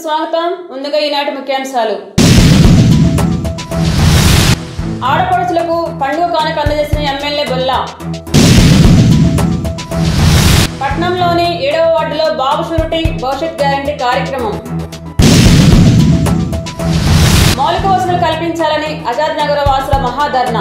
స్వాగతం ముందుగా ఈనాటి ముఖ్యాంశాలు ఆడపడుచులకు పండుగ కానుక అందజేసిన ఎమ్మెల్యే బొల్లా పట్నంలోని ఏడవ వార్డులో బాబు షూరిటీ భవిష్యత్ గ్యారంటీ కార్యక్రమం మౌలిక వసతులు కల్పించాలని ఆజాద్ నగర వాసుల మహాధర్నా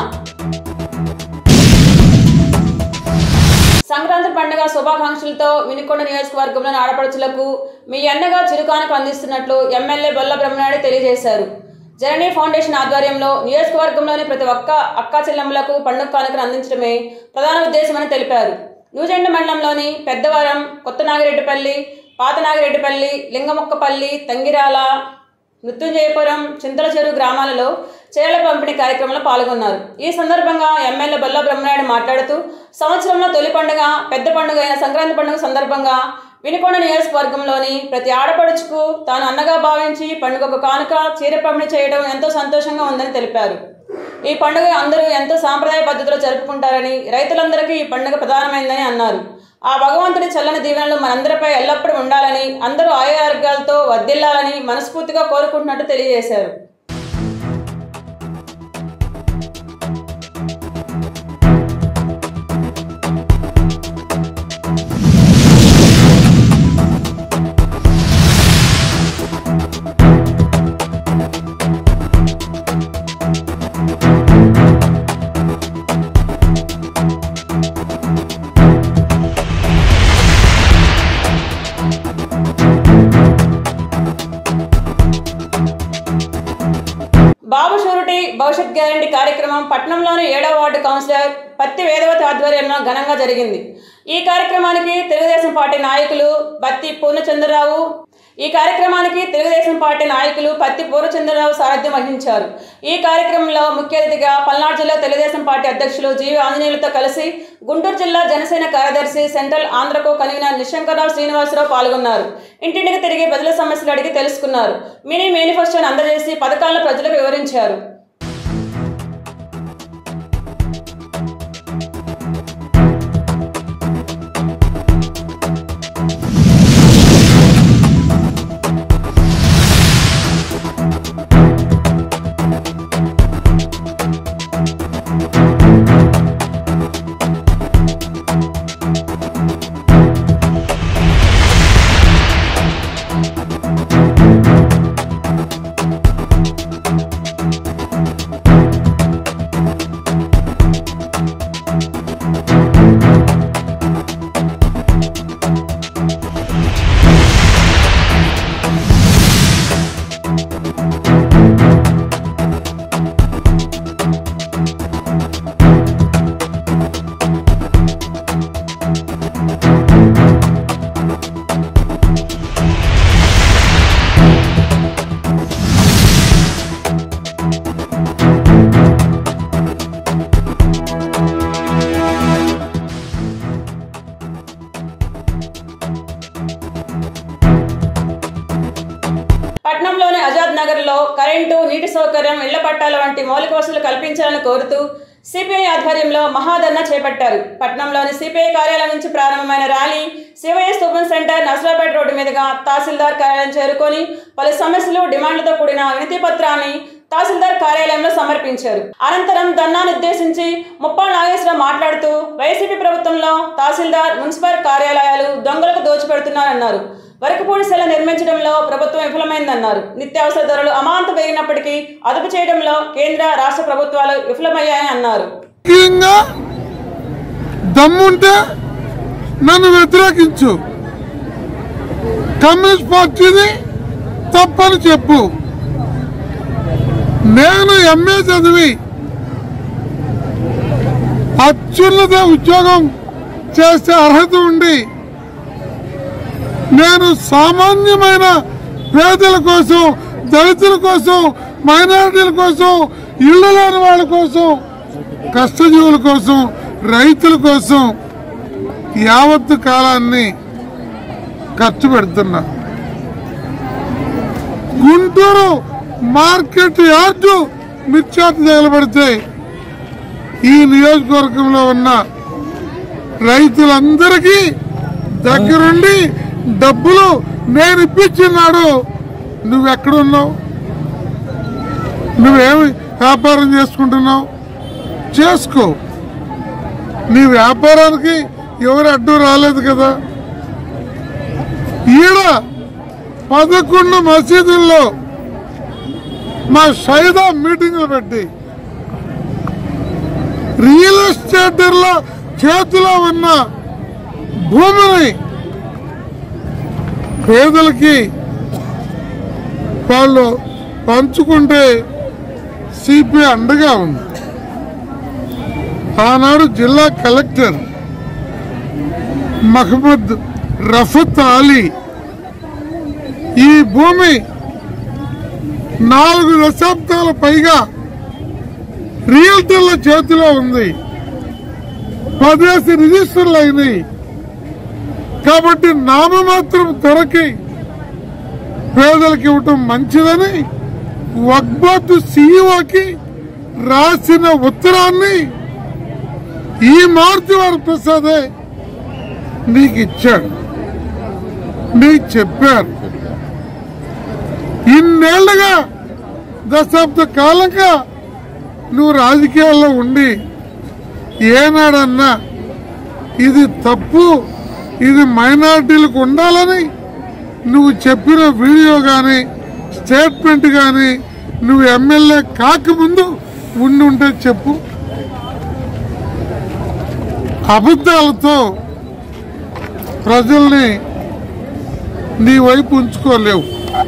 సంక్రాంతి పండుగ శుభాకాంక్షలతో వినుకొండ నియోజకవర్గంలోని ఆడపడుచులకు మీ అన్నగా చిరుకానుక అందిస్తున్నట్లు ఎమ్మెల్యే బొల్ల బ్రహ్మనాయుడు తెలియజేశారు జననీ ఫౌండేషన్ ఆధ్వర్యంలో నియోజకవర్గంలోని ప్రతి ఒక్క అక్కా చెల్లెమ్మలకు పండుగ కానుకను అందించడమే ప్రధాన ఉద్దేశమని తెలిపారు న్యూజెండ మండలంలోని పెద్దవరం కొత్త నాగిరెడ్డిపల్లి పాత నాగిరెడ్డిపల్లి లింగముక్కపల్లి తంగిరాల మృత్యుంజయపురం చింతల చెరువు గ్రామాలలో చేరల పంపిణీ కార్యక్రమంలో పాల్గొన్నారు ఈ సందర్భంగా ఎమ్మెల్యే బొల్ల బ్రహ్మనాయుడు మాట్లాడుతూ సంవత్సరంలో తొలి పండుగ పెద్ద పండుగ అయిన సంక్రాంతి పండుగ సందర్భంగా వినుకొండ నియోజకవర్గంలోని ప్రతి ఆడపడుచుకు తాను అన్నగా భావించి పండుగకు కానుక చీర పంపిణీ చేయడం ఎంతో సంతోషంగా ఉందని తెలిపారు ఈ పండుగ అందరూ ఎంతో సాంప్రదాయ పద్ధతిలో జరుపుకుంటారని రైతులందరికీ ఈ పండుగ ప్రధానమైందని అన్నారు ఆ భగవంతుని చల్లని దీవెనలు మనందరిపై ఎల్లప్పుడూ ఉండాలని అందరూ ఆరోగ్యాలతో వర్ధిల్లాలని మనస్ఫూర్తిగా కోరుకుంటున్నట్టు తెలియజేశారు బాబు షూరిటీ భవిష్యత్ గ్యారంటీ కార్యక్రమం పట్నంలోని ఏడవ వార్డు కౌన్సిలర్ పత్తి వేదవతి ఆధ్వర్యంలో ఘనంగా జరిగింది ఈ కార్యక్రమానికి తెలుగుదేశం పార్టీ నాయకులు బత్తి పూర్ణచంద్రరావు ఈ కార్యక్రమానికి తెలుగుదేశం పార్టీ నాయకులు పత్తి పూర్ణచంద్రరావు సారథ్యం వహించారు ఈ కార్యక్రమంలో ముఖ్య అతిథిగా పల్నాడు జిల్లా తెలుగుదేశం పార్టీ అధ్యక్షులు జీవి ఆంజనేయులతో కలిసి గుంటూరు జిల్లా జనసేన కార్యదర్శి సెంట్రల్ ఆంధ్రకో కన్వీనర్ నిశంకర్రావు శ్రీనివాసరావు పాల్గొన్నారు ఇంటింటికి తిరిగి ప్రజల సమస్యలు అడిగి తెలుసుకున్నారు మినీ మేనిఫెస్టోను అందజేసి పథకాలను ప్రజలకు వివరించారు పట్నంలోని ఆజాద్ నగర్లో కరెంటు నీటి సౌకర్యం ఇళ్ల పట్టాల వంటి మౌలిక వసతులు కల్పించాలని కోరుతూ సిపిఐ ఆధ్వర్యంలో మహాధర్నా చేపట్టారు పట్నంలోని సిపిఐ కార్యాలయం నుంచి ప్రారంభమైన ర్యాలీ శివయ్య స్తూపం సెంటర్ నసరాపేట రోడ్డు మీదుగా తహసీల్దార్ కార్యాలయం చేరుకొని పలు సమస్యలు డిమాండ్లతో కూడిన వినతి పత్రాన్ని తహసీల్దార్ కార్యాలయంలో సమర్పించారు అనంతరం ధర్నాను ఉద్దేశించి ముప్పాళ్ళ నాగేశ్వరరావు మాట్లాడుతూ వైసీపీ ప్రభుత్వంలో తహసీల్దార్ మున్సిపల్ కార్యాలయాలు దొంగలకు దోచిపెడుతున్నారన్నారు వరకుపూడి సెల నిర్మించడంలో ప్రభుత్వం విఫలమైందన్నారు నిత్యావసర ధరలు అమాంతం పెరిగినప్పటికీ అదుపు చేయడంలో కేంద్ర రాష్ట్ర ప్రభుత్వాలు విఫలమయ్యాయని అన్నారు రాజకీయంగా దమ్ముంటే నన్ను వ్యతిరేకించు కమ్యూనిస్ట్ పార్టీని తప్పని చెప్పు నేను ఎంఏ చదివి అత్యున్నత ఉద్యోగం చేసే అర్హత ఉండి నేను సామాన్యమైన పేదల కోసం దళితుల కోసం మైనారిటీల కోసం ఇళ్ళు లేని వాళ్ళ కోసం కష్టజీవుల కోసం రైతుల కోసం యావత్తు కాలాన్ని ఖర్చు పెడుతున్నా గుంటూరు మార్కెట్ యార్డు మిర్చాటు తగలబడితే ఈ నియోజకవర్గంలో ఉన్న రైతులందరికీ దగ్గరుండి డబ్బులు నేను ఇప్పించినాడు నువ్వెక్కడున్నావు నువ్వేమి వ్యాపారం చేసుకుంటున్నావు చేసుకో నీ వ్యాపారానికి ఎవరు అడ్డు రాలేదు కదా ఈడ పదకొండు మసీదుల్లో మా షైదా మీటింగ్లు పెట్టి రియల్ ఎస్టేటర్ల చేతిలో ఉన్న భూమిని పేదలకి వాళ్ళు పంచుకుంటే సిపి అండగా ఉంది ఆనాడు జిల్లా కలెక్టర్ మహమ్మద్ రఫత్ అలీ ఈ భూమి నాలుగు దశాబ్దాల పైగా రియల్టర్ల చేతిలో ఉంది పదేసి రిజిస్టర్లు అయినాయి కాబట్టి నామమాత్రం ధరకి పేదలకు ఇవ్వటం మంచిదని వక్బోర్డు సీఈఓకి రాసిన ఉత్తరాన్ని ఈ మారుతివారి ప్రసాదే నీకు ఇచ్చాడు నీకు చెప్పారు ఇన్నేళ్లుగా దశాబ్ద కాలంగా నువ్వు రాజకీయాల్లో ఉండి ఏనాడన్నా ఇది తప్పు ఇది మైనార్టీలకు ఉండాలని నువ్వు చెప్పిన వీడియో కానీ స్టేట్మెంట్ కానీ నువ్వు ఎమ్మెల్యే కాకముందు ఉండి ఉంటే చెప్పు అబద్ధాలతో ప్రజల్ని నీ వైపు ఉంచుకోలేవు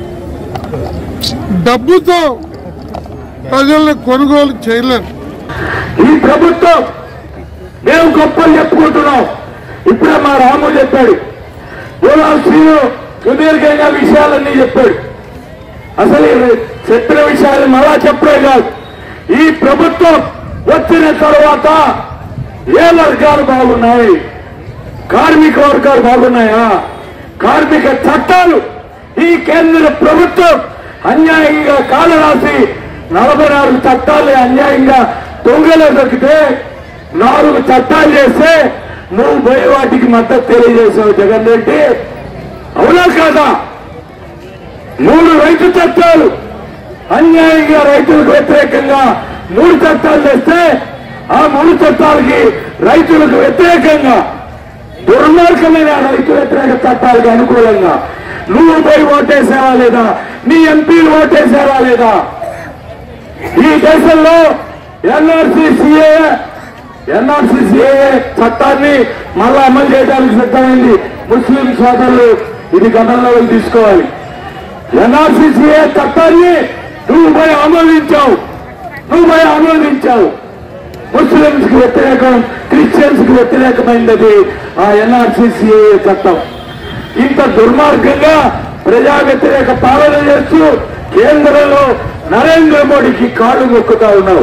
డబ్బుతో ప్రజల్ని కొనుగోలు చేయలేరు ఈ ప్రభుత్వం మేము గొప్పలు చెప్పుకుంటున్నాం ఇప్పుడే మా రాము చెప్పాడు యువరాజ్ శ్రీను సుదీర్ఘంగా విషయాలన్నీ చెప్పాడు అసలు ఈ చెప్పిన విషయాలు మళ్ళా చెప్పడే కాదు ఈ ప్రభుత్వం వచ్చిన తర్వాత ఏ వర్గాలు బాగున్నాయి కార్మిక వర్గాలు బాగున్నాయా కార్మిక చట్టాలు ఈ కేంద్ర ప్రభుత్వం అన్యాయంగా కాలు రాసి నలభై నాలుగు చట్టాలు అన్యాయంగా దొంగలే దొరికితే నాలుగు చట్టాలు చేస్తే నువ్వు పోయే వాటికి మద్దతు తెలియజేసావు జగన్ రెడ్డి అవునా కాదా మూడు రైతు చట్టాలు అన్యాయంగా రైతులకు వ్యతిరేకంగా మూడు చట్టాలు తెస్తే ఆ మూడు చట్టాలకి రైతులకు వ్యతిరేకంగా దుర్మార్గమైన రైతు వ్యతిరేక చట్టాలకు అనుకూలంగా నువ్వు పోయి ఓటేసావా లేదా నీ ఎంపీలు ఓటేసావా లేదా ఈ దేశంలో ఎన్ఆర్సీ సిఏ ఎన్ఆర్సీ సిఏ చట్టాన్ని మళ్ళా అమలు చేయడానికి సిద్ధమైంది ముస్లిం సోదరులు ఇది గతంలో తీసుకోవాలి ఎన్ఆర్సీసీఏ చట్టాన్ని నువ్వు పోయి ఆమోదించావు నువ్వు పోయి ఆమోదించావు ముస్లింస్ కి వ్యతిరేకం క్రిస్టియన్స్ కి వ్యతిరేకమైనది ఆ ఎన్ఆర్సీసీఏ చట్టం ఇంత దుర్మార్గంగా ప్రజా వ్యతిరేక పాలన చేస్తూ కేంద్రంలో నరేంద్ర మోడీకి కాళ్ళు మొక్కుతా ఉన్నావు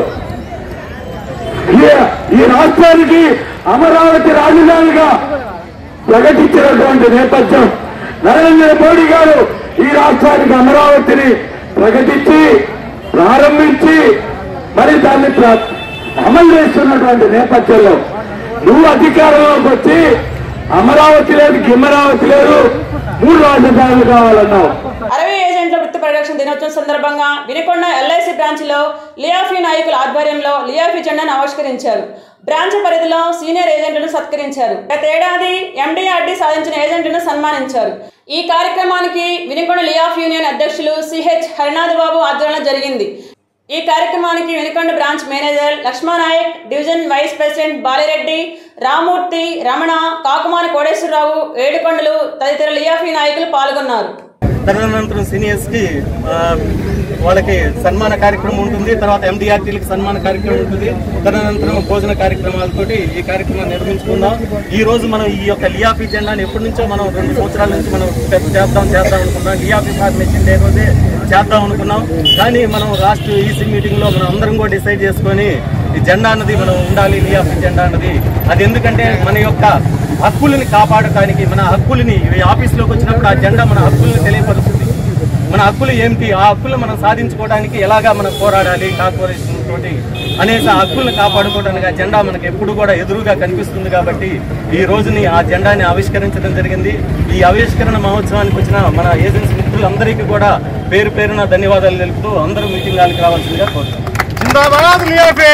ఈ- ఈ రాష్ట్రానికి అమరావతి రాజధానిగా ప్రకటించినటువంటి నేపథ్యం నరేంద్ర మోడీ గారు ఈ రాష్ట్రానికి అమరావతిని ప్రకటించి ప్రారంభించి మరి దాన్ని ప్ర- అమలు చేస్తున్నటువంటి నేపథ్యంలో నువ్వు అధికారంలోకి వచ్చి అమరావతి లేదు గిమ్మరావతి లేదు మూడు రాజధానులు కావాలన్నావు అరవై ఏజెంట్ల వృత్తి పరిరక్షణ దినోత్సవం సందర్భంగా వినుకొండ ఎల్ఐసి బ్రాంచ్లో లియాఫీ నాయకుల ఆధ్వర్యంలో లియాఫీ జెండాను ఆవిష్కరించారు బ్రాంచ్ పరిధిలో సీనియర్ ఏజెంట్లను సత్కరించారు గత ఏడాది ఎండిఆర్డి సాధించిన ఏజెంట్లను సన్మానించారు ఈ కార్యక్రమానికి వినుకొండ లియాఫ్ యూనియన్ అధ్యక్షులు సిహెచ్ హరినాథ్ బాబు ఆధ్వర్యంలో జరిగింది ఈ కార్యక్రమానికి Vinukonda branch manager Lakshmanayak division vice president Balireddy Ramurthy Ramana Kakumani Kodeswararao Yedukondalu తదితర లియాఫీ నాయకులు పాల్గొన్నారు తదనంతరం సీనియర్స్ కి ఆ, వాళ్ళకి సన్మాన కార్యక్రమం ఉంటుంది తర్వాత ఎండిఆర్టీలకు సన్మాన కార్యక్రమం ఉంటుంది తదనంతరం భోజన కార్యక్రమాలతోటి ఈ కార్యక్రమాన్ని నిర్మించుకుందాం ఈ రోజు మనం ఈ యొక్క లియాఫీ జెండాని ఎప్పటి నుంచో మనం రెండు సంవత్సరాల నుంచి మనం పెద్ద చేద్దాం చేద్దాం అనుకున్నాం లియాఫీ ఫార్మేషన్ డే రోజే చేద్దాం అనుకున్నాం కానీ మనం లాస్ట్ ఈసీ మీటింగ్ లో మనం అందరం కూడా డిసైడ్ చేసుకొని ఈ జెండా అన్నది మనం ఉండాలి లియాఫీ జెండా అన్నది అది ఎందుకంటే మన యొక్క హక్కులని కాపాడటానికి మన హక్కులని ఈ ఆఫీస్లోకి వచ్చినప్పుడు ఆ జెండా మన హక్కుల్ని తెలియపరుస్తుంది మన హక్కులు ఏమిటి ఆ హక్కులు మనం సాధించుకోవడానికి ఎలాగా మనం పోరాడాలి కార్పొరేషన్ తోటి అనేసి ఆ హక్కులను కాపాడుకోవడానికి ఆ జెండా మనకి ఎప్పుడు కూడా ఎదురుగా కనిపిస్తుంది కాబట్టి ఈ రోజుని ఆ జెండాని ఆవిష్కరించడం జరిగింది ఈ ఆవిష్కరణ మహోత్సవానికి వచ్చిన మన ఏజెన్సీ మిత్రులు సభ్యులందరికీ కూడా పేరు పేరున ధన్యవాదాలు తెలుపుతూ అందరూ మీటింగ్ హాల్కి రావాల్సిందిగా కోరుతున్నాను जिंदाबाद लियाफे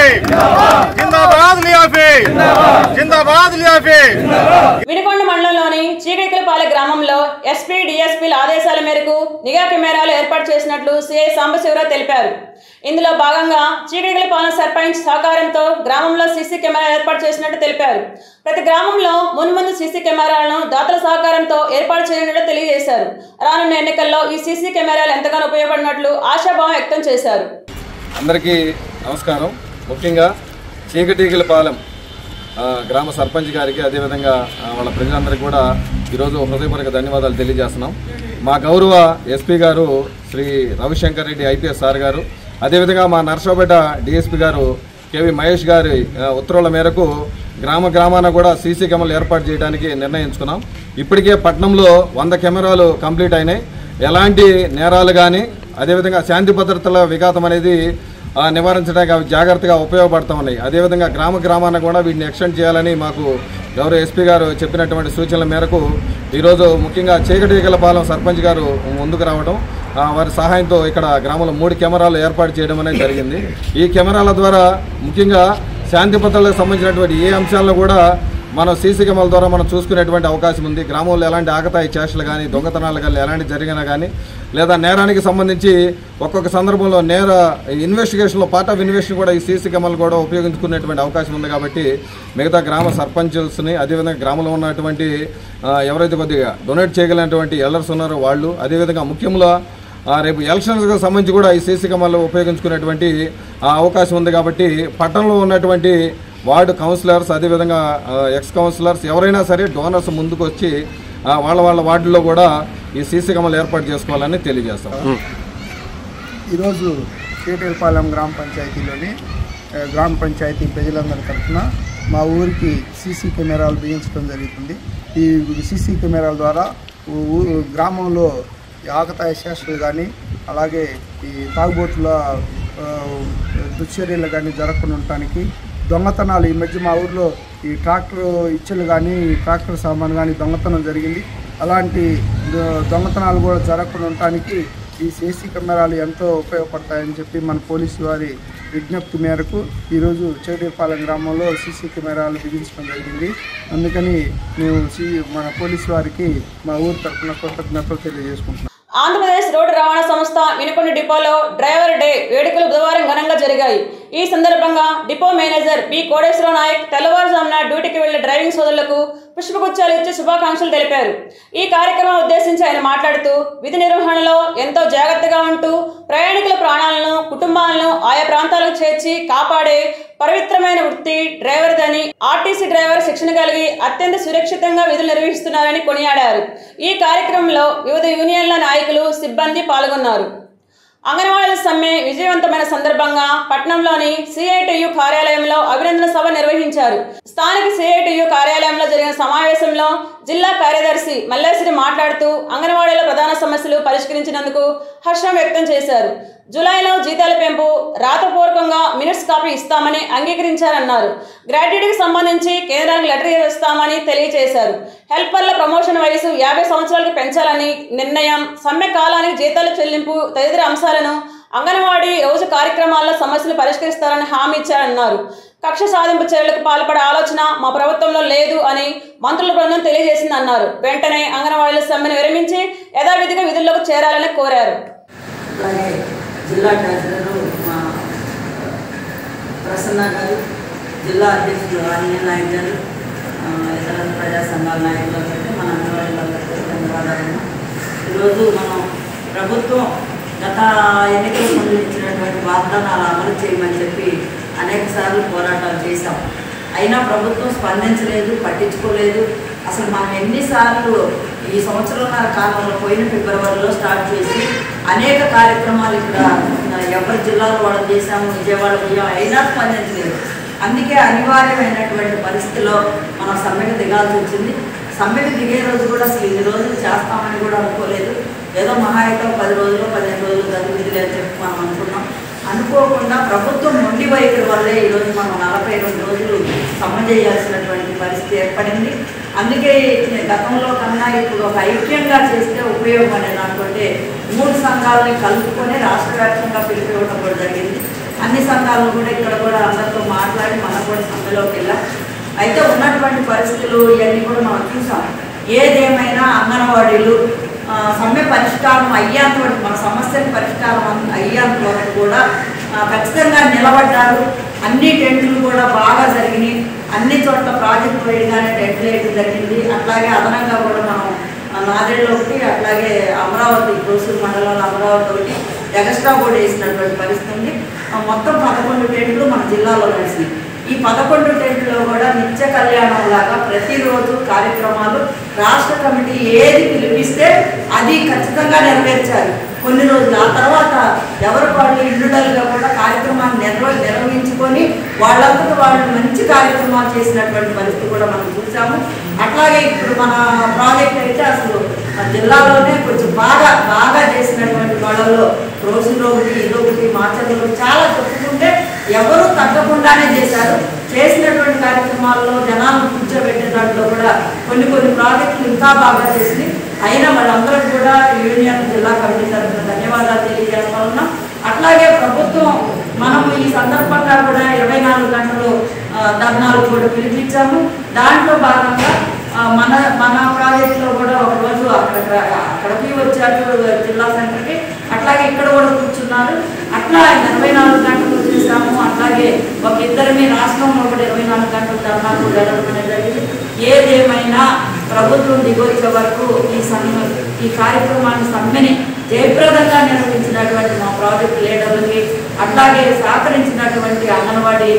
जिंदाबाद लियाफे जिंदाबाद लियाफे వినుకొండ మండలంలోని చీకటికలపాలె గ్రామంలో ఎస్పీ డిఎస్పీల ఆదేశాల మేరకు నిఘా కెమెరాలు ఏర్పాటు చేసినట్లు సిఐ సాంబశివరావు తెలిపారు ఇందులో భాగంగా చీకటికలపాలెం సర్పంచ్ సహకారంతో గ్రామంలో సీసీ కెమెరా ఏర్పాటు చేసినట్టు తెలిపారు ప్రతి గ్రామంలో మున్ముందు సీసీ కెమెరాలను దాతల సహకారంతో ఏర్పాటు చేయనున్నట్లు తెలియజేశారు రానున్న ఎన్నికల్లో ఈ సీసీ కెమెరాలు ఎంతగానో ఉపయోగపడినట్లు ఆశాభావం వ్యక్తం చేశారు అందరికీ నమస్కారం ముఖ్యంగా చీకటీగిలపాలెం ఆ, గ్రామ సర్పంచ్ గారికి అదేవిధంగా ఆ, వాళ్ళ ప్రజలందరికీ కూడా ఈరోజు హృదయపూర్వక ధన్యవాదాలు తెలియజేస్తున్నాం మా గౌరవ ఎస్పీ గారు శ్రీ రవిశంకర్ రెడ్డి ఐపీఎస్ సార్ గారు అదేవిధంగా మా నర్సోపేట డిఎస్పీ గారు కేవి మహేష్ గారి ఆ, ఉత్తర్వుల మేరకు గ్రామ గ్రామాన కూడా సీసీ కెమెరాలు ఏర్పాటు చేయడానికి నిర్ణయించుకున్నాం ఇప్పటికే పట్నంలో వంద కెమెరాలు కంప్లీట్ అయినాయి ఎలాంటి నేరాలు కానీ అదేవిధంగా శాంతి భద్రతల విఘాతం అనేది ఆ, నివారించడానికి అవి జాగ్రత్తగా ఉపయోగపడుతూ ఉన్నాయి అదేవిధంగా గ్రామ గ్రామాన కూడా వీటిని ఎక్స్టెండ్ చేయాలని మాకు గౌరవ ఎస్పీ గారు చెప్పినటువంటి సూచనల మేరకు ఈరోజు ముఖ్యంగా చీకటిగలపాలెం సర్పంచ్ గారు ముందుకు రావడం ఆ, వారి సహాయంతో ఇక్కడ గ్రామంలో మూడు కెమెరాలు ఏర్పాటు చేయడం అనేది జరిగింది ఈ కెమెరాల ద్వారా ముఖ్యంగా శాంతి భద్రతలకు సంబంధించినటువంటి ఏ అంశాలను కూడా మనం సీసీ కెమెరాల ద్వారా మనం చూసుకునేటువంటి అవకాశం ఉంది గ్రామంలో ఎలాంటి ఆకతాయి చేష్టలు కానీ దొంగతనాలు కానీ ఎలాంటి జరిగినా కానీ లేదా నేరానికి సంబంధించి ఒక్కొక్క సందర్భంలో నేర ఇన్వెస్టిగేషన్లో పార్ట్ ఆఫ్ ఇన్వెస్టిగేషన్ కూడా ఈ సీసీ కెమెరాలు కూడా ఉపయోగించుకునేటువంటి అవకాశం ఉంది కాబట్టి మిగతా గ్రామ సర్పంచుల్స్ని అదేవిధంగా గ్రామంలో ఉన్నటువంటి ఆ, ఎవరైతే కొద్దిగా డొనేట్ చేయగలిగినటువంటి ఎల్లర్స్ ఉన్నారో వాళ్ళు అదేవిధంగా ముఖ్యంలో ఆ, రేపు ఎలక్షన్స్కి సంబంధించి కూడా ఈ సీసీ కెమెరాలు ఉపయోగించుకునేటువంటి ఆ, అవకాశం ఉంది కాబట్టి పట్టణంలో ఉన్నటువంటి వార్డు కౌన్సిలర్స్ అదేవిధంగా ఆ, ఎక్స్ కౌన్సిలర్స్ ఎవరైనా సరే డోనర్స్ ముందుకు వచ్చి ఆ, వాళ్ళ వాళ్ళ వార్డుల్లో కూడా ఈ సీసీ కెమెరాలు ఏర్పాటు చేసుకోవాలని తెలియజేస్తాం ఈరోజు కేటీఎల్పాలెం గ్రామ పంచాయతీలోని ఆ, గ్రామ పంచాయతీ ప్రజలందరి తరఫున మా ఊరికి సీసీ కెమెరాలు బిగించడం జరుగుతుంది ఈ సీసీ కెమెరాల ద్వారా ఊ- ఊ- గ్రామంలో ఈ ఆకతాయి శేషాలు కానీ అలాగే ఈ తాగుబోతుల ఆ, దుశ్చర్యలు కానీ జరగకుండా ఉండటానికి దొంగతనాలు ఈ మధ్య మా ఊర్లో ఈ ట్రాక్టర్ ఇచ్చలు కానీ ట్రాక్టర్ సామాన్ కానీ దొంగతనం జరిగింది అలాంటి దొ- దొంగతనాలు కూడా జరగకుండా ఉండటానికి ఈ సీసీ కెమెరాలు ఎంతో ఉపయోగపడతాయని చెప్పి మన పోలీసు వారి విజ్ఞప్తి మేరకు ఈరోజు చేడేపాలెం గ్రామంలో సీసీ కెమెరాలు బిగించడం జరిగింది అందుకని మేము సి మన పోలీసు వారికి మా ఊరు తరఫున కృతజ్ఞతలు తెలియజేసుకుంటున్నాం ఆంధ్రప్రదేశ్ రోడ్డు రవాణా సంస్థ వినుకొండ డిపోలో డ్రైవర్ డే వేడుకలు బుధవారం ఘనంగా జరిగాయి ఈ సందర్భంగా depot manager B Kodeswara Nayak తెల్లవారుజామున డ్యూటీకి వెళ్లిన డ్రైవింగ్ సోదరులకు పుష్పగుచ్చాలు ఇచ్చి శుభాకాంక్షలు తెలిపారు ఈ కార్యక్రమం ఉద్దేశించి ఆయన మాట్లాడుతూ విధి నిర్వహణలో ఎంతో జాగ్రత్తగా ఉంటూ ప్రయాణికుల ప్రాణాలను కుటుంబాలను ఆయా ప్రాంతాలకు చేర్చి కాపాడే పవిత్రమైన వృత్తి డ్రైవర్దని ఆర్టీసీ డ్రైవర్ శిక్షణ కలిగి అత్యంత సురక్షితంగా విధులు నిర్వహిస్తున్నారని కొనియాడారు ఈ కార్యక్రమంలో వివిధ యూనియన్ల నాయకులు సిబ్బంది పాల్గొన్నారు అంగన్వాడీల సమ్మె విజయవంతమైన సందర్భంగా పట్నంలోని సిఐటియు కార్యాలయంలో అభినందన సభ నిర్వహించారు స్థానిక సిఐటియు కార్యాలయంలో జరిగిన సమావేశంలో జిల్లా కార్యదర్శి మల్లేశ్వరి మాట్లాడుతూ అంగన్వాడీల ప్రధాన సమస్యలు పరిష్కరించినందుకు హర్షం వ్యక్తం చేశారు జూలైలో జీతాల పెంపు రాతపూర్వకంగా మినిట్స్ కాపీ ఇస్తామని అంగీకరించారన్నారు గ్రాడ్యుయేట్కి సంబంధించి కేంద్రానికి లెటర్ ఇస్తామని తెలియజేశారు హెల్పర్ల ప్రమోషన్ వయసు యాభై సంవత్సరాలకు పెంచాలని నిర్ణయం సమ్మె కాలానికి జీతాల చెల్లింపు తదితర అంశాలను అంగన్వాడీ రోజు కార్యక్రమాల్లో సమస్యలు పరిష్కరిస్తారని హామీ ఇచ్చారన్నారు కక్ష సాధింపు చర్యలకు పాల్పడే ఆలోచన మా ప్రభుత్వంలో లేదు అని మంత్రుల బృందం తెలియజేసిందన్నారు వెంటనే అంగన్వాడీల సమ్మెను విరమించి యథావిధిగా విధుల్లోకి చేరాలని కోరారు అలాగే జిల్లా ట్రెజరరు మా ప్రసన్న గారు జిల్లా అధ్యక్షులు ఆంజనేయ నాయక్ గారు ఆ, ఇతర ప్రజా సంఘాల నాయకులందరికీ మన అన్నవాళ్ళందరికీ ధన్యవాదాలు ఈరోజు మనం ప్రభుత్వం గత ఎన్నికల ముందు ఇచ్చినటువంటి వాగ్దానాలు అమలు చేయమని చెప్పి అనేక సార్లు పోరాటాలు చేశాం అయినా ప్రభుత్వం స్పందించలేదు పట్టించుకోలేదు అసలు మనం ఎన్నిసార్లు ఈ సంవత్సరంన్నర కాలంలో పోయిన ఫిబ్రవరిలో స్టార్ట్ చేసి అనేక కార్యక్రమాలు ఇక్కడ ఎవరి జిల్లాలో వాళ్ళు చేశాము విజయవాడ పోయాం అయినా స్పందించలేదు అందుకే అనివార్యమైనటువంటి పరిస్థితిలో మనం సమ్మెకు దిగాల్సి వచ్చింది సమ్మెకు దిగే రోజు కూడా అసలు ఇన్ని రోజులు చేస్తామని కూడా అనుకోలేదు ఏదో మహా అయితే ఒక పది రోజులు పదిహేను రోజులు జరుగుతుంది అని చెప్పి మనం అనుకున్నాం అనుకోకుండా ప్రభుత్వం మొండి వైఖరి వల్లే ఈరోజు మనం నలభై రెండు రోజులు సమ్మె చేయాల్సినటువంటి పరిస్థితి ఏర్పడింది అందుకే గతంలో కన్నా ఇప్పుడు ఒక ఐక్యంగా చేస్తే ఉపయోగం అనే దాంట్లో మూడు సంఘాలని కలుపుకొని రాష్ట్ర వ్యాప్తంగా పిలిపివ్వడం కూడా జరిగింది అన్ని సంఘాలను కూడా ఇక్కడ కూడా అందరితో మాట్లాడి మనం కూడా సమ్మెలోకి వెళ్ళాం అయితే ఉన్నటువంటి పరిస్థితులు ఇవన్నీ కూడా మనం చూసాం ఏదేమైనా అంగన్వాడీలు ఆ, సమ్మె పరిష్కారం అయ్యేంత వరకు మన సమస్యల పరిష్కారం అన్- అయ్యేంత వరకు కూడా ఆ, ఖచ్చితంగా నిలబడ్డారు అన్ని టెంట్లు కూడా బాగా జరిగినాయి అన్ని చోట్ల ప్రాజెక్ట్ వేయగానే టెంట్లు వేయడం జరిగింది అట్లాగే అదనంగా కూడా మనం ఆ, నాదేళ్ళు ఒకటి అట్లాగే అమరావతి కోసూరు మండలంలో అమరావతి ఒకటి ఎగస్ట్రా కూడా వేసినటువంటి పరిస్థితి ఉంది ఆ, మొత్తం పదకొండు టెంట్లు మన జిల్లాలో నడిచినాయి ఈ పదకొండు టెంట్లో కూడా నిత్య కళ్యాణం లాగా ప్రతిరోజు కార్యక్రమాలు రాష్ట్ర కమిటీ ఏది పిలిపిస్తే అది ఖచ్చితంగా నెరవేర్చారు కొన్ని రోజులు ఆ తర్వాత ఎవరు వాళ్ళు ఇండివిజువల్గా కూడా కార్యక్రమాన్ని నిర్వ నిర్వహించుకొని వాళ్ళంతటా వాళ్ళు మంచి కార్యక్రమాలు చేసినటువంటి పరిస్థితి కూడా మనం చూసాము అట్లాగే ఇప్పుడు మన ప్రాజెక్ట్ అయితే అసలు ఆ జిల్లాలోనే కొంచెం బాగా బాగా చేసినటువంటి వాళ్ళలో రోజులో ఒకటి ఇదొకటి మాచర్లో చాలా చెప్పుకుంటే ఎవరు తగ్గకుండానే చేశారు చేసినటువంటి కార్యక్రమాల్లో జనాలను కూర్చోబెట్టే దాంట్లో కూడా కొన్ని కొన్ని ప్రాజెక్టులు ఇంకా బాగా చేసింది అయినా వాళ్ళందరికీ కూడా యూనియన్ జిల్లా కమిటీ తరఫున ధన్యవాదాలు తెలియజేస్తా అట్లాగే ప్రభుత్వం మనం ఈ సందర్భంగా కూడా ఇరవై నాలుగు గంటలు ఆ, ధర్నాలు కూడా పిలిపించాము దాంట్లో భాగంగా ఆ, మన మన ప్రాజెక్టులో కూడా ఒక రోజు అక్కడ అక్కడికి వచ్చారు జిల్లా సెంటర్కి అట్లాగే ఇక్కడ కూడా కూర్చున్నారు అట్లా ఇరవై నాలుగు గంటలు చేశాము అట్లాగే ఒక ఇద్దరిని రాష్ట్రంలో కూడా ఇరవై నాలుగు గంటలు ధర్నాలు వెళ్ళడం అనేది జరిగింది ఏదేమైనా ప్రభుత్వం దిగొచ్చే వరకు ఈ సమ్మె ఈ కార్యక్రమాన్ని సమ్మెని జయప్రదంగా నిర్వహించినటువంటి మా ప్రాజెక్ట్ లీడర్లకి అట్లాగే సహకరించినటువంటి అంగన్వాడీ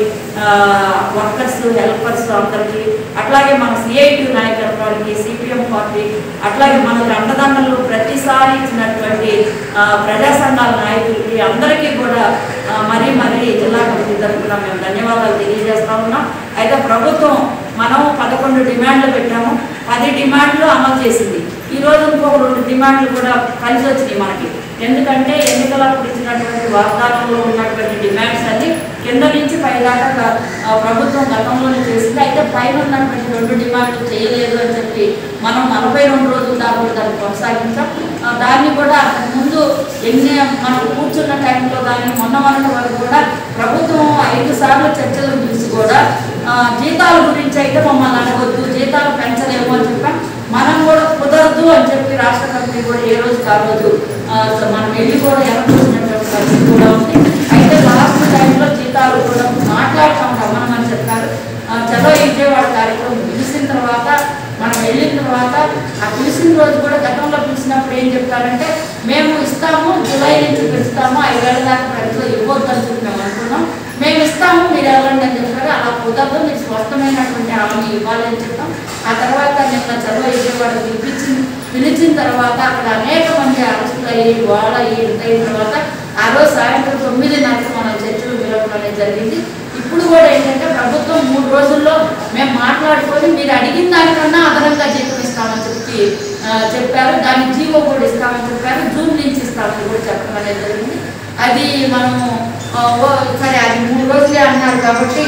వర్కర్స్ హెల్పర్స్ అందరికీ అట్లాగే మన సిఐటి నాయకత్వానికి సిపిఎం పార్టీ అట్లాగే మనకు అండదండలు ప్రతిసారి ఇచ్చినటువంటి ఆ, ప్రజా సంఘాల నాయకులకి అందరికీ కూడా ఆ, మరీ మరీ జిల్లా కమిటీ తరఫున మేము ధన్యవాదాలు తెలియజేస్తా ఉన్నాం అయితే ప్రభుత్వం మనం పదకొండు డిమాండ్లు పెట్టాము పది డిమాండ్లు అమలు చేసింది ఈ రోజు ఇంకొక రెండు డిమాండ్లు కూడా కలిసి వచ్చినాయి మనకి ఎందుకంటే ఎన్నికలప్పుడు ఇచ్చినటువంటి వాగ్దానంలో ఉన్నటువంటి డిమాండ్స్ అన్ని కింద నుంచి పై దాకా గ- ఆ, ప్రభుత్వం గతంలోనే చేసింది అయితే పైన ఉన్నటువంటి రెండు డిమాండ్లు చేయలేదు అని చెప్పి మనం నలభై రెండు రోజుల దాకా కూడా దాన్ని కొనసాగించాం ఆ, దాన్ని కూడా అంతకు ముందు ఎన్ని మనం కూర్చున్న టైంలో కానీ మొన్న మొన్న వరకు కూడా ప్రభుత్వం ఐదు సార్లు చర్చలు పిలిచి కూడా ఆ, జీతాల గురించి అయితే మమ్మల్ని అడగొద్దు జీతాలు పెంచలేము అని చెప్పాం మనం కూడా కుదరదు అని చెప్పి రాష్ట్ర కమిటీ కూడా ఏ రోజు ఆ రోజు ఆ, సో మనం వెళ్ళి కూడా ఎలకొచ్చినటువంటి పరిస్థితి కూడా ఉంది అయితే లాస్ట్ టైంలో జీతాలు కూడా మాట్లాడతాం రమ్మనమని చెప్పారు ఆ, చలో విజయవాడ కార్యక్రమం పిలిచిన తర్వాత మనం వెళ్ళిన తర్వాత ఆ పిలిచిన రోజు కూడా గతంలో పిలిచినప్పుడు ఏం చెప్పారంటే మేము ఇస్తాము జూలై నుంచి పెంచుతాము ఐదేళ్ల దాకా ప్రజలు ఇవ్వద్దు అని చెప్పి మేము అనుకున్నాం మేము ఇస్తాము మీరు వెళ్ళండి అని చెప్పారు అలా కుదరదు మీరు స్పష్టమైనటువంటి హామీ ఇవ్వాలి అని చెప్పాం ఆ తర్వాత నిన్న చదువు విజయవాడ పిలిపించి పిలిచిన తర్వాత అక్కడ అనేక మంది అరెస్టులు అయ్యి గోడ అయ్యి అయిన తర్వాత ఆ రోజు సాయంత్రం తొమ్మిదిన్నరకు మనం చర్చలు పిలవడం అనేది జరిగింది ఇప్పుడు కూడా ఏంటంటే ప్రభుత్వం మూడు రోజుల్లో మేము మాట్లాడుకొని మీరు అడిగిన దానికన్నా అదనంగా జీతం ఇస్తామని చెప్పి ఆ, చెప్పారు దానికి జీవో కూడా ఇస్తామని చెప్పారు జూన్ నుంచి ఇస్తామని కూడా చెప్పడం అనేది జరిగింది అది మనము ఆ, ఓ- సరే అది మూడు రోజులే అన్నారు కాబట్టి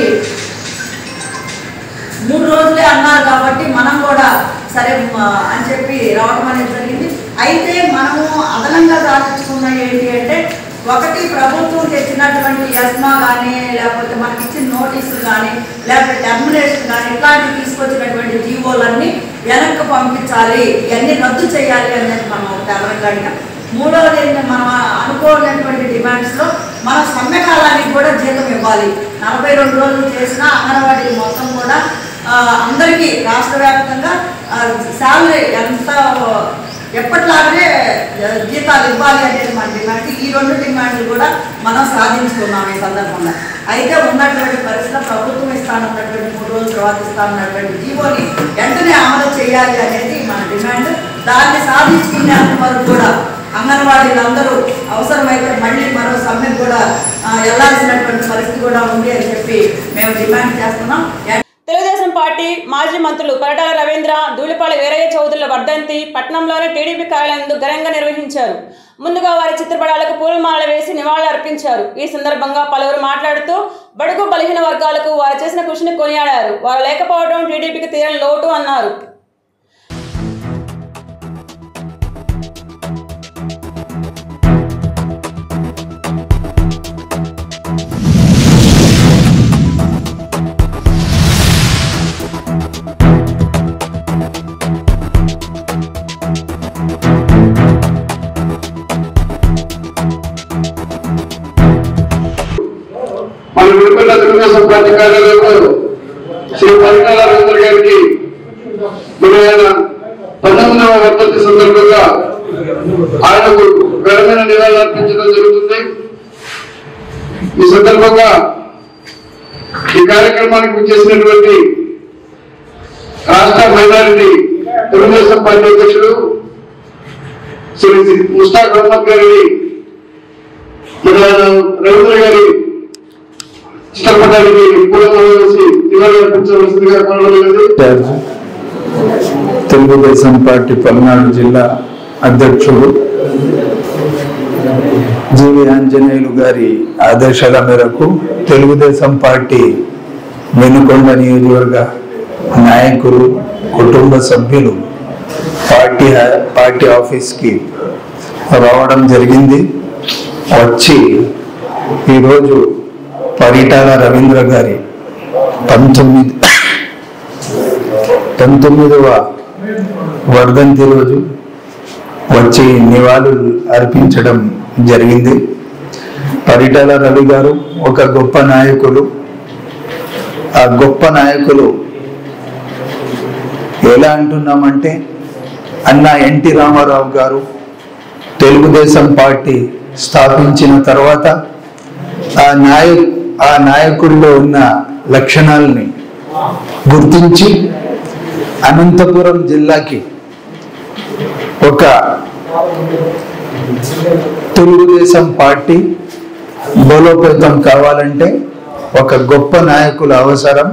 మూడు రోజులే అన్నారు కాబట్టి మనం కూడా సరే మ, అని చెప్పి రావడం అనేది జరిగింది అయితే మనము అదనంగా సాధించుకున్న ఏంటి అంటే ఒకటి ప్రభుత్వం తెచ్చినటువంటి యస్మా కానీ లేకపోతే మనకి ఇచ్చిన నోటీసులు కానీ లేకపోతే టర్మినేషన్ కానీ ఇట్లాంటివి తీసుకొచ్చినటువంటి జీవోలన్నీ వెనక్కి పంపించాలి ఇవన్నీ రద్దు చేయాలి అనేది మనం ఒకటి అదనంగా అడిగాం మూడవది ఏంటంటే మనం అనుకోనటువంటి డిమాండ్స్లో మన సమ్మె కాలానికి కూడా జీతం ఇవ్వాలి నలభై రెండు రోజులు చేసిన అంగన్వాడీలు మొత్తం కూడా ఆ, అందరికీ రాష్ట్ర వ్యాప్తంగా శాలరీ ఎంత ఎప్పటిలాగే ఆ, జీతాలు ఇవ్వాలి అనేది మన డిమాండ్ ఈ రెండు డిమాండ్లు కూడా మనం సాధించుకున్నాం ఈ సందర్భంగా అయితే ఉన్నటువంటి పరిస్థితుల్లో ప్రభుత్వం ఇస్తానన్నటువంటి మూడు రోజుల తర్వాత ఇస్తానన్నటువంటి జీవోని వెంటనే అమలు చేయాలి అనేది మన డిమాండ్ దాన్ని సాధించుకునేంత వరకు కూడా అంగన్వాడీలందరూ అవసరమైతే మళ్ళీ మరో సమ్మెకు కూడా ఆ, వెళ్లాల్సినటువంటి పరిస్థితి కూడా ఉంది అని చెప్పి మేము డిమాండ్ చేస్తున్నాం తెలుగుదేశం పార్టీ మాజీ మంత్రులు పరిటాల రవీంద్ర ధూళిపాళి వీరయ్య చౌదరుల వర్ధంతి పట్నంలోని టీడీపీ కార్యాలయంలో ఘనంగా నిర్వహించారు ముందుగా వారి చిత్రపటాలకు పూలమాల వేసి నివాళులు అర్పించారు ఈ సందర్భంగా పలువురు మాట్లాడుతూ బడుగు బలహీన వర్గాలకు వారు చేసిన కృషిని కొనియాడారు వారు లేకపోవడం టీడీపీకి తీరని లోటు అన్నారు విడుదల తెలుగుదేశం పార్టీ కార్యాలయంలో శ్రీ పరికాల రవీంద్ర గారికి మరి ఆయన పంతొమ్మిదవ వర్ధంతి సందర్భంగా ఆయనకు ఘనమైన నివాళులు అర్పించడం జరుగుతుంది ఈ సందర్భంగా ఈ కార్యక్రమానికి చేసినటువంటి రాష్ట్ర మైనారిటీ తెలుగుదేశం పార్టీ అధ్యక్షుడు శ్రీ ముస్తాక్ అహ్మద్ గారిని మరి ఆయన రవీంద్ర గారి చిత్రపటానికి పూలమాల వేసి నివాళులు అర్పించవలసిందిగా కోరలేదు ఇన్ఛార్జ్ తెలుగుదేశం పార్టీ పల్నాడు జిల్లా అధ్యక్షుడు జీవి ఆంజనేయులు గారి ఆదేశాల మేరకు తెలుగుదేశం పార్టీ వెనుకొండ నియోజకవర్గ నాయకులు కుటుంబ సభ్యులు పార్టీ పార్టీ ఆఫీస్కి రావడం జరిగింది వచ్చి ఈరోజు పరిటాల రవీంద్ర గారి పంతొమ్మిది పంతొమ్మిదవ వర్ధంతి రోజు వచ్చి నివాళులు అర్పించడం జరిగింది పరిటాల రవి గారు ఒక గొప్ప నాయకులు ఆ గొప్ప నాయకులు ఎలా అంటున్నామంటే అన్న ఎన్టీ రామారావు గారు తెలుగుదేశం పార్టీ స్థాపించిన తర్వాత ఆ నాయ ఆ నాయకుడిలో ఉన్న లక్షణాలని గుర్తించి అనంతపురం జిల్లాకి ఒక తెలుగుదేశం పార్టీ బలోపేతం కావాలంటే ఒక గొప్ప నాయకుల అవసరం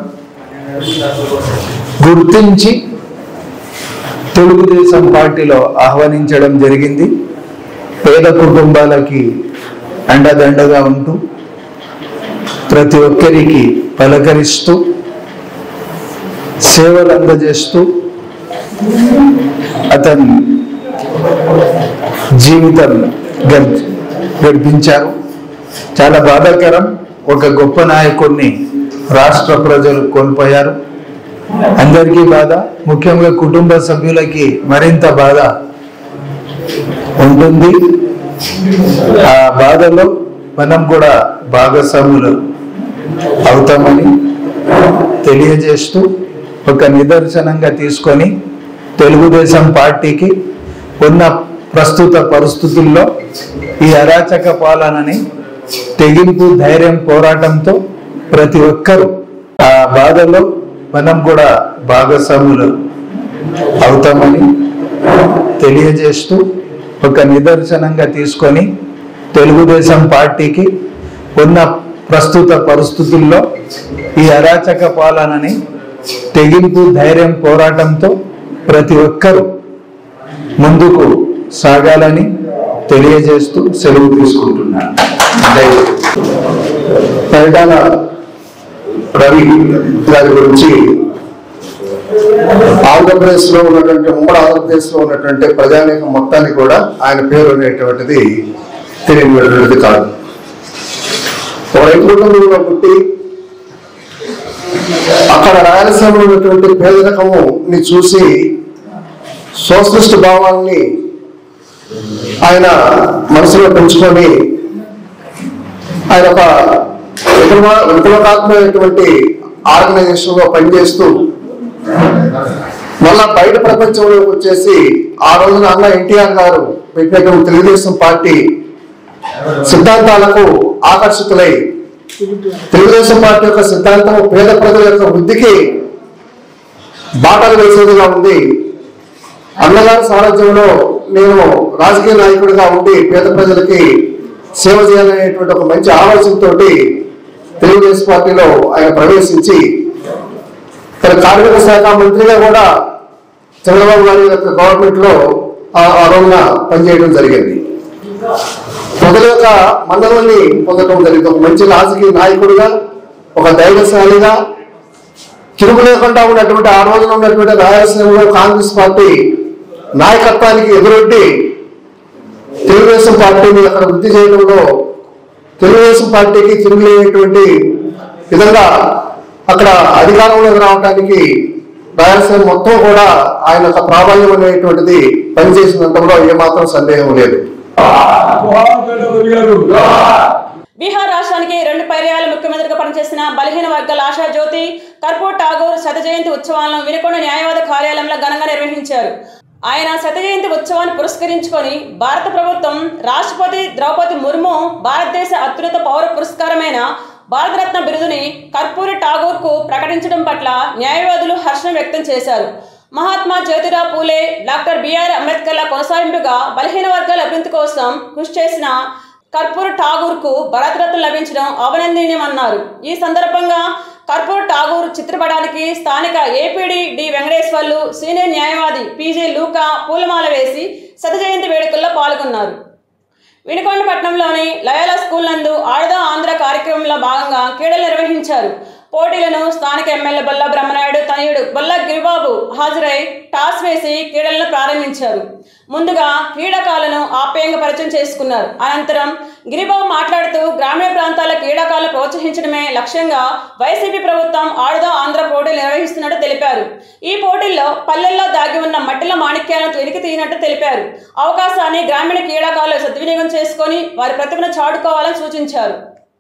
గుర్తించి తెలుగుదేశం పార్టీలో ఆహ్వానించడం జరిగింది పేద కుటుంబాలకి అండదండగా ఉంటూ ప్రతి ఒక్కరికి పలకరిస్తూ సేవలు అందజేస్తూ అతని జీవితం గడి- గడిపించారు చాలా బాధాకరం ఒక గొప్ప నాయకుడిని రాష్ట్ర ప్రజలు కోల్పోయారు అందరికీ బాధ ముఖ్యంగా కుటుంబ సభ్యులకి మరింత బాధ ఉంటుంది ఆ బాధలో మనం కూడా భాగస్వాములు అవుతామని తెలియజేస్తూ ఒక నిదర్శనంగా తీసుకొని తెలుగుదేశం పార్టీకి ఉన్న ప్రస్తుత పరిస్థితుల్లో ఈ అరాచక పాలనని తెగింపు ధైర్యం పోరాటంతో ప్రతి ఒక్కరూ ఆ బాధలో మనం కూడా భాగస్వాములు అవుతామని తెలియజేస్తూ ఒక నిదర్శనంగా తీసుకొని తెలుగుదేశం పార్టీకి ఉన్న ప్రస్తుత పరిస్థితుల్లో ఈ అరాచక పాలనని తెగింపు ధైర్యం పోరాటంతో ప్రతి ఒక్కరూ ముందుకు సాగాలని తెలియజేస్తూ సెలవు తీసుకుంటున్నాను పరిటాల రవి గారి గురించి ఆంధ్రప్రదేశ్ లో ఉన్నటువంటి ఉమ్మడి ఆంధ్రప్రదేశ్ లో ఉన్నటువంటి ప్రజానీకం మొత్తానికి కూడా ఆయన పేరు అనేటువంటిది తెలియనిటువంటిది కాదు ఒక రైతు కుటుంబంలో పుట్టి అక్కడ రాయలసీమలో ఉన్నటువంటి పేదరికము ని చూసి సోషలిస్ట్ భావాల్ని ఆయన మనసులో పెంచుకొని ఆయన ఒక విప్లవ విప్లవాత్మకమైనటువంటి ఆర్గనైజేషన్ లో పనిచేస్తూ మళ్ళా బయట ప్రపంచంలోకి వచ్చేసి ఆ రోజున అన్న ఎన్టీఆర్ గారు పెట్టినటువంటి తెలుగుదేశం పార్టీ సిద్ధాంతాలకు ఆకర్షితులై తెలుగుదేశం పార్టీ యొక్క సిద్ధాంతం పేద ప్రజల యొక్క వృద్ధికి బాటలు వేసేదిగా ఉంది అన్నగారి సారథ్యంలో నేను రాజకీయ నాయకుడిగా ఉండి పేద ప్రజలకి సేవ చేయాలనేటువంటి ఒక మంచి ఆలోచనతో తెలుగుదేశం పార్టీలో ఆయన ప్రవేశించి తన కార్మిక శాఖ మంత్రిగా కూడా చంద్రబాబు గారి యొక్క గవర్నమెంట్ లో ఆ ఆ రోజున పనిచేయడం జరిగింది ప్రజల యొక్క మన్ననల్ని పొందడం జరిగింది ఒక మంచి రాజకీయ నాయకుడిగా ఒక ధైర్యశాలిగా తిరుగు లేకుండా ఉన్నటువంటి ఆ రోజున ఉన్నటువంటి రాయలసీమలో కాంగ్రెస్ పార్టీ నాయకత్వానికి ఎదురొడ్డి తెలుగుదేశం పార్టీని అక్కడ వృద్ధి చేయడంలో తెలుగుదేశం పార్టీకి తిరుగులేనటువంటి విధంగా అక్కడ అధికారంలోకి రావడానికి రాయలసీమ మొత్తం కూడా ఆయన యొక్క ప్రాబల్యం అనేటువంటిది పనిచేసినంతలో ఏమాత్రం సందేహం లేదు బీహార్ రాష్ట్రానికి రెండు పర్యాయాల ముఖ్యమంత్రిగా పనిచేసిన బలహీన వర్గాల ఆశా జ్యోతి కర్పూర్ ఠాగూర్ శత జయంతి ఉత్సవాలను వినుకొండ న్యాయవాద కార్యాలయంలో ఘనంగా నిర్వహించారు ఆయన శత జయంతి ఉత్సవాన్ని పురస్కరించుకొని భారత ప్రభుత్వం రాష్ట్రపతి ద్రౌపది ముర్ము భారతదేశ అత్యున్నత పౌర పురస్కారమైన భారతరత్న బిరుదుని కర్పూరి ఠాగూర్ కు ప్రకటించడం పట్ల న్యాయవాదులు హర్షం వ్యక్తం చేశారు మహాత్మా జ్యోతిరావు పూలే డాక్టర్ బిఆర్ అంబేద్కర్ల కొనసాగింపుగా బలహీన వర్గాల అభివృద్ధి కోసం కృషి చేసిన కర్పూర్ ఠాగూర్ కు భారతరత్న లభించడం అభినందనీయమన్నారు ఈ సందర్భంగా కర్పూర్ ఠాగూర్ చిత్రపటానికి స్థానిక ఏపీడీ డి వెంకటేశ్వర్లు సీనియర్ న్యాయవాది పీజే లూకా పూలమాల వేసి శత జయంతి వేడుకల్లో పాల్గొన్నారు వినుకొండపట్నంలోని లయోలా స్కూల్ నందు ఆడదా ఆంధ్ర కార్యక్రమంలో భాగంగా క్రీడలు నిర్వహించారు పోటీలను స్థానిక ఎమ్మెల్యే బొల్ల బ్రహ్మనాయుడు తనయుడు బొల్ల గిరిబాబు హాజరై టాస్ వేసి క్రీడలను ప్రారంభించారు ముందుగా క్రీడాకారులను ఆప్యాయంగా పరిచయం చేసుకున్నారు అనంతరం గిరిబాబు మాట్లాడుతూ గ్రామీణ ప్రాంతాల క్రీడాకారులను ప్రోత్సహించడమే లక్ష్యంగా వైసీపీ ప్రభుత్వం ఆడుదా ఆంధ్ర పోటీలు నిర్వహిస్తున్నట్టు తెలిపారు ఈ పోటీల్లో పల్లెల్లో దాగి ఉన్న మట్టిల మాణిక్యాలను వెలికి తీయనట్టు తెలిపారు అవకాశాన్ని గ్రామీణ క్రీడాకారులు సద్వినియోగం చేసుకొని వారి ప్రతిభను చాటుకోవాలని సూచించారు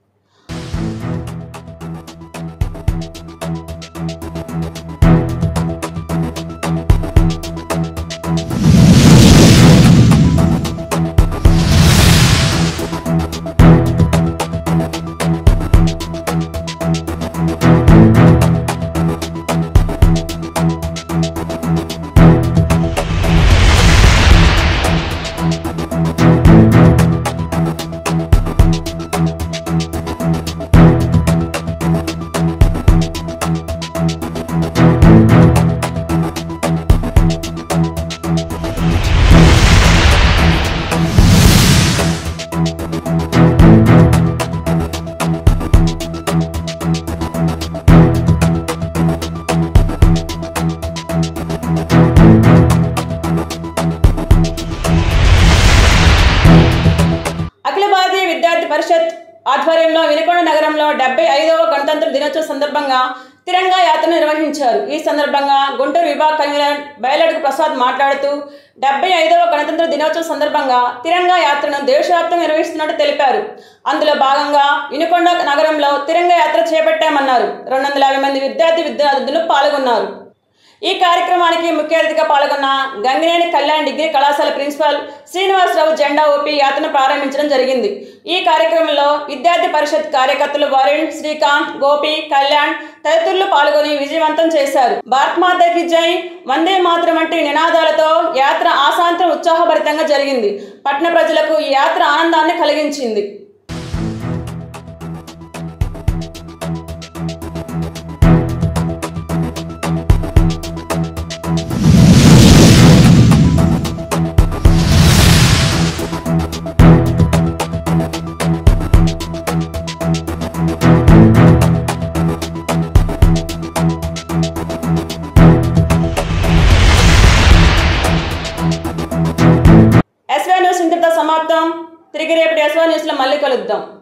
అఖిల భారతీయ విద్యార్థి పరిషత్ ఆధ్వర్యంలో వినుకొండ నగరంలో డెబ్బై ఐదవ గణతంత్ర దినోత్సవ సందర్భంగా తిరంగా యాత్ర నిర్వహించారు ఈ సందర్భంగా గుంటూరు విభాగ కన్వీనర్ బయలడుగు ప్రసాద్ మాట్లాడుతూ డెబ్బై ఐదవ గణతంత్ర దినోత్సవ సందర్భంగా తిరంగా యాత్రను దేశవ్యాప్తంగా నిర్వహిస్తున్నట్టు తెలిపారు అందులో భాగంగా వినుకొండ నగరంలో తిరంగా యాత్ర చేపట్టామన్నారు రెండు వందల యాభై మంది విద్యార్థి విద్యార్థులు పాల్గొన్నారు ఈ కార్యక్రమానికి ముఖ్య అతిథిగా పాల్గొన్న గంగినేని కళ్యాణ్ డిగ్రీ కళాశాల ప్రిన్సిపాల్ శ్రీనివాసరావు జెండా ఊపి యాత్రను ప్రారంభించడం జరిగింది ఈ కార్యక్రమంలో విద్యార్థి పరిషత్ కార్యకర్తలు వరుణ్ శ్రీకాంత్ గోపి కళ్యాణ్ తదితరులు పాల్గొని విజయవంతం చేశారు భారత్ మాతాకి జై వందే మాత్రం వంటి నినాదాలతో యాత్ర ఆశాంతం ఉత్సాహభరితంగా జరిగింది పట్టణ ప్రజలకు ఈ యాత్ర ఆనందాన్ని కలిగించింది ఎస్వై న్యూస్ ఇంతటితో సమాప్తం తిరిగి రేపటి ఎస్వై న్యూస్లో మళ్ళీ కలుద్దాం